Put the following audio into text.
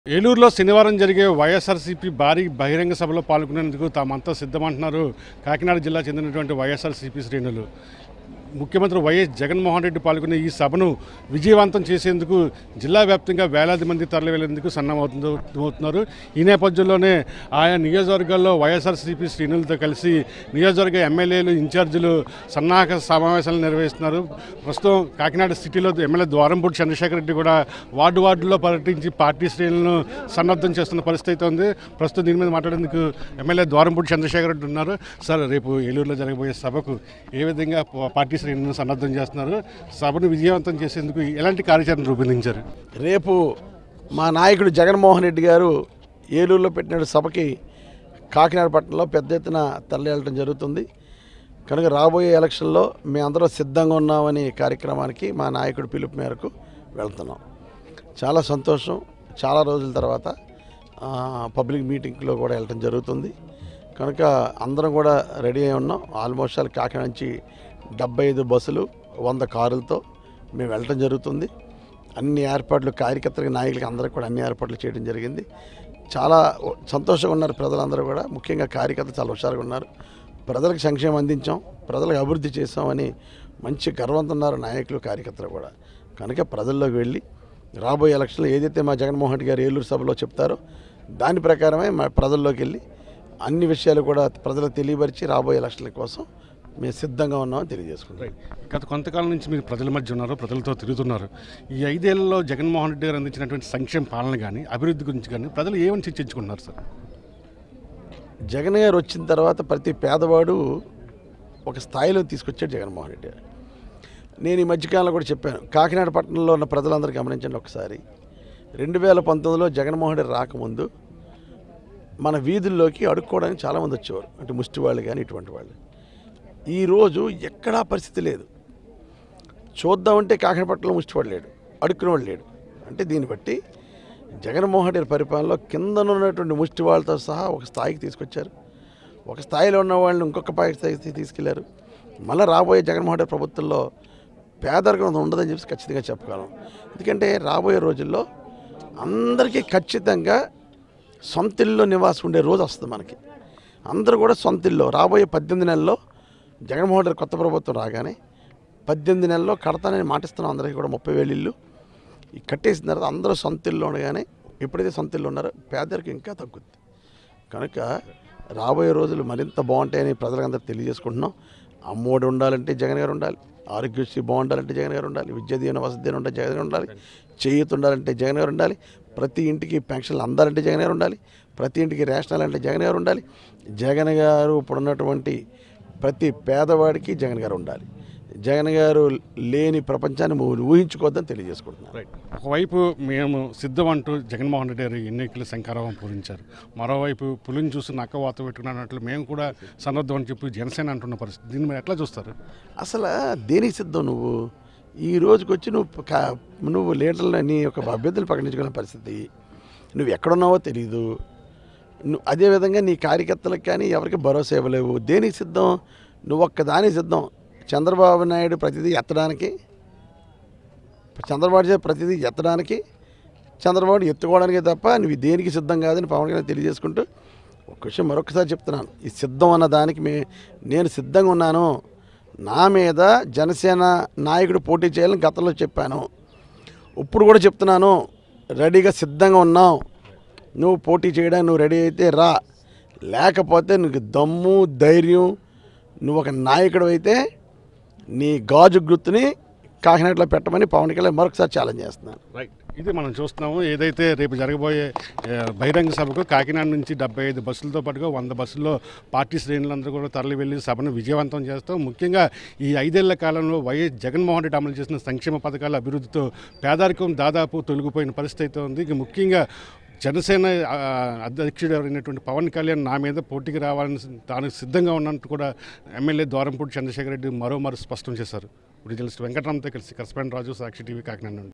ఏలూరులో శనివారం జరిగే వైఎస్ఆర్సీపీ భారీ బహిరంగ సభలో పాల్గొనేందుకు తామంతా సిద్ధమంటున్నారు కాకినాడ జిల్లా చెందినటువంటి వైఎస్ఆర్సీపీ శ్రేణులు ముఖ్యమంత్రి వైఎస్ జగన్మోహన్ రెడ్డి పాల్గొనే ఈ సభను విజయవంతం చేసేందుకు జిల్లా వ్యాప్తంగా వేలాది మంది తరలి వెళ్లేందుకు సన్నమవుతున్నారు ఈ నేపథ్యంలోనే ఆయా నియోజకవర్గాల్లో వైఎస్ఆర్సీపీ శ్రేణులతో కలిసి నియోజకవర్గ ఎమ్మెల్యేలు ఇన్ఛార్జీలు సన్నాహక సమావేశాలు నిర్వహిస్తున్నారు ప్రస్తుతం కాకినాడ సిటీలో ఎమ్మెల్యే ద్వారంపూడి చంద్రశేఖర్ రెడ్డి కూడా వార్డు వార్డులో పర్యటించి పార్టీ శ్రేణులను సన్నద్ధం చేస్తున్న పరిస్థితి అయితే ఉంది ప్రస్తుతం దీని మీద మాట్లాడేందుకు ఎమ్మెల్యే ద్వారంపూడి చంద్రశేఖర్ రెడ్డి ఉన్నారు సార్ రేపు ఏలూరులో జరగబోయే సభకు ఏ విధంగా ప- పార్టీ శ్రేణులను సన్నద్ధం చేస్తున్నారు సభను విజయవంతం చేసేందుకు ఎలాంటి కార్యాచరణ రూపొందించారు రేపు మా నాయకుడు జగన్మోహన్ రెడ్డి గారు ఏలూరులో పెట్టిన సభకి కాకినాడ పట్టణంలో పెద్ద ఎత్తున తరలి వెళ్ళడం జరుగుతుంది కనుక రాబోయే ఎలక్షన్లో మేమందరం సిద్ధంగా ఉన్నామనే కార్యక్రమానికి మా నాయకుడు పిలుపు మేరకు వెళ్తున్నాం చాలా సంతోషం చాలా రోజుల తర్వాత ఆ, పబ్లిక్ మీటింగ్లో కూడా వెళ్ళడం జరుగుతుంది కనుక అందరం కూడా రెడీ అయి ఉన్నాం ఆల్మోస్ట్ ఆల్ కాకినాడ నుంచి డెబ్బై ఐదు బస్సులు వంద కారులతో మేము వెళ్ళటం జరుగుతుంది అన్ని ఏర్పాట్లు కార్యకర్తలకు నాయకులకి అందరికి కూడా అన్ని ఏర్పాట్లు చేయడం జరిగింది చాలా సంతోషంగా ఉన్నారు ప్రజలందరూ కూడా ముఖ్యంగా కార్యకర్తలు చాలా హుషారుగా ఉన్నారు ప్రజలకు సంక్షేమం అందించాం ప్రజలకు అభివృద్ధి చేసామని మంచి గర్వంతో ఉన్నారు నాయకులు కార్యకర్తలు కూడా కనుక ప్రజల్లోకి వెళ్ళి రాబోయే ఎలక్షన్లో ఏదైతే మా జగన్మోహన్ రెడ్డి గారు ఏలూరు సభలో చెప్తారో దాని ప్రకారమే మా ప్రజల్లోకి వెళ్ళి అన్ని విషయాలు కూడా ప్రజలకు తెలియపరిచి రాబోయే ఎలక్షన్ల కోసం మేము సిద్ధంగా ఉన్నామని తెలియజేసుకుంటాం గత కొంతకాలం నుంచి మీరు ప్రజల మధ్య ఉన్నారు ప్రజలతో తిరుగుతున్నారు ఈ ఐదేళ్లలో జగన్మోహన్ రెడ్డి గారు అందించినటువంటి సంక్షేమ పాలన కానీ అభివృద్ధి గురించి కానీ ప్రజలు ఏమని చర్చించుకున్నారు సార్ జగన్ గారు వచ్చిన తర్వాత ప్రతి పేదవాడు ఒక స్థాయిలో తీసుకొచ్చాడు జగన్మోహన్ రెడ్డి గారు నేను ఈ మధ్యకాలంలో కూడా చెప్పాను కాకినాడ పట్టణంలో ఉన్న ప్రజలందరూ గమనించండి ఒకసారి రెండు వేల పంతొమ్మిదిలో జగన్మోహన్ రెడ్డి రాకముందు మన వీధుల్లోకి అడుక్కోవడానికి చాలామంది వచ్చేవారు అంటే ముష్టి వాళ్ళు కానీ ఇటువంటి వాళ్ళు ఈరోజు ఎక్కడా పరిస్థితి లేదు చూద్దామంటే కాకినాడ పట్టణంలో ముష్టివాడు లేడు అడుక్కునేవాడు లేడు అంటే దీన్ని బట్టి జగన్మోహన్ రెడ్డి పరిపాలనలో కింద ఉన్నటువంటి ముష్టి వాళ్ళతో సహా ఒక స్థాయికి తీసుకొచ్చారు ఒక స్థాయిలో ఉన్న వాళ్ళని ఇంకొక పై స్థాయికి తీసుకెళ్లారు మళ్ళీ రాబోయే జగన్మోహన్ రెడ్డి ప్రభుత్వంలో పేదరికం ఉండదని చెప్పి ఖచ్చితంగా చెప్పగలం ఎందుకంటే రాబోయే రోజుల్లో అందరికీ ఖచ్చితంగా సొంత ఇల్లు నివాసం ఉండే రోజు వస్తుంది మనకి అందరూ కూడా సొంత ఇల్లు రాబోయే పద్దెనిమిది నెలల్లో జగన్మోహన్ రెడ్డి కొత్త ప్రభుత్వం రాగానే పద్దెనిమిది నెలల్లో కడతానని మాటిస్తున్నాం అందరికీ కూడా ముప్పై వేలు ఇల్లు ఈ కట్టేసిన తర్వాత అందరూ సొంత ఇల్లు ఉండగానే ఎప్పుడైతే సొంత ఇల్లు ఉన్నారో పేదరికం ఇంకా తగ్గుద్ది కనుక రాబోయే రోజులు మరింత బాగుంటాయని ప్రజలందరూ తెలియజేసుకుంటున్నాం అమ్మఒడి ఉండాలంటే జగన్ గారు ఉండాలి ఆరోగ్యశ్రీ బాగుండాలంటే జగన్ గారు ఉండాలి విద్యా దీవెన వసతి దీవెన ఉంటే జగన్ గారు ఉండాలి చేయూత ఉండాలంటే జగన్ గారు ఉండాలి ప్రతి ఇంటికి పెన్షన్లు అందాలంటే జగన్ గారు ఉండాలి ప్రతి ఇంటికి రేషనల్ అంటే జగన్ గారు ఉండాలి జగన్ గారు ఇప్పుడున్నటువంటి ప్రతి పేదవాడికి జగన్ గారు ఉండాలి జగన్ గారు లేని ప్రపంచాన్ని ఊ- ఊహించుకోవద్దని తెలియజేసుకుంటున్నాను రైట్ ఒకవైపు మేము సిద్ధం అంటూ జగన్మోహన్ రెడ్డి గారు ఎన్నికల శంకారావం పూరించారు మరోవైపు పులిని చూసి నక్క వాత పెట్టుకున్నట్లు మేము కూడా సన్నద్ధం అని చెప్పి జనసేన అంటున్న పరిస్థితి దీన్ని మీరు ఎట్లా చూస్తారు అసలు దేనికి సిద్ధం నువ్వు ఈ రోజుకి వచ్చి నువ్వు కా- నువ్వు లీడర్లు నీ యొక్క అభ్యర్థులు ప్రకటించుకునే పరిస్థితి నువ్వు ఎక్కడున్నావో తెలియదు నువ్వు అదేవిధంగా నీ కార్యకర్తలకు కానీ ఎవరికి భరోసా ఇవ్వలేవు దేనికి సిద్ధం నువ్వు ఒక్కదానికి సిద్ధం చంద్రబాబు నాయుడు ప్రతిదీ ఎత్తడానికి చంద్రబాబు నాయుడు ప్రతిదీ ఎత్తడానికి చంద్రబాబు ఎత్తుకోవడానికే తప్ప నువ్వు దేనికి సిద్ధం కాదని పవన్ కళ్యాణ్ తెలియజేసుకుంటూ ఒక విషయం మరొకసారి చెప్తున్నాను ఈ సిద్ధం అన్న దానికి మే నేను సిద్ధంగా ఉన్నాను నా మీద జనసేన నాయకుడు పోటీ చేయాలని గతంలో చెప్పాను ఇప్పుడు కూడా చెప్తున్నాను రెడీగా సిద్ధంగా ఉన్నావు నువ్వు పోటీ చేయడానికి నువ్వు రెడీ అయితే రా లేకపోతే నీకు దమ్ము ధైర్యం నువ్వు ఒక నాయకుడు అయితే నీ గాజు గుర్తుని కాకినాడలో పెట్టమని పవన్ కళ్యాణ్ మరొకసారి ఛాలెంజ్ చేస్తున్నాను రైట్ ఇది మనం చూస్తున్నాము ఏదైతే రేపు జరగబోయే ఏ, బహిరంగ సభకు కాకినాడ నుంచి డెబ్బై ఐదు బస్సులతో పాటుగా వంద బస్సుల్లో పార్టీ శ్రేణులందరూ కూడా తరలి వెళ్ళి సభను విజయవంతం చేస్తాం ముఖ్యంగా ఈ ఐదేళ్ల కాలంలో వైఎస్ జగన్మోహన్ రెడ్డి అమలు చేసిన సంక్షేమ పథకాల అభివృద్ధితో పేదరికం దాదాపు తొలగిపోయిన పరిస్థితి అయితే ఉంది ఇక ముఖ్యంగా జనసేన ఆ, అధ్యక్షుడు అయినటువంటి పవన్ కళ్యాణ్ నా మీద పోటీకి రావాలని తాను సిద్ధంగా ఉన్నట్టు కూడా ఎమ్మెల్యే ద్వారంపూడి చంద్రశేఖర్ రెడ్డి మరోమారు స్పష్టం చేశారు ఇప్పుడు జర్నలిస్ట్ వెంకటరామ్తో కలిసి కరస్పాండ్ రాజు సాక్షి టీవీ కాకినాడ నుండి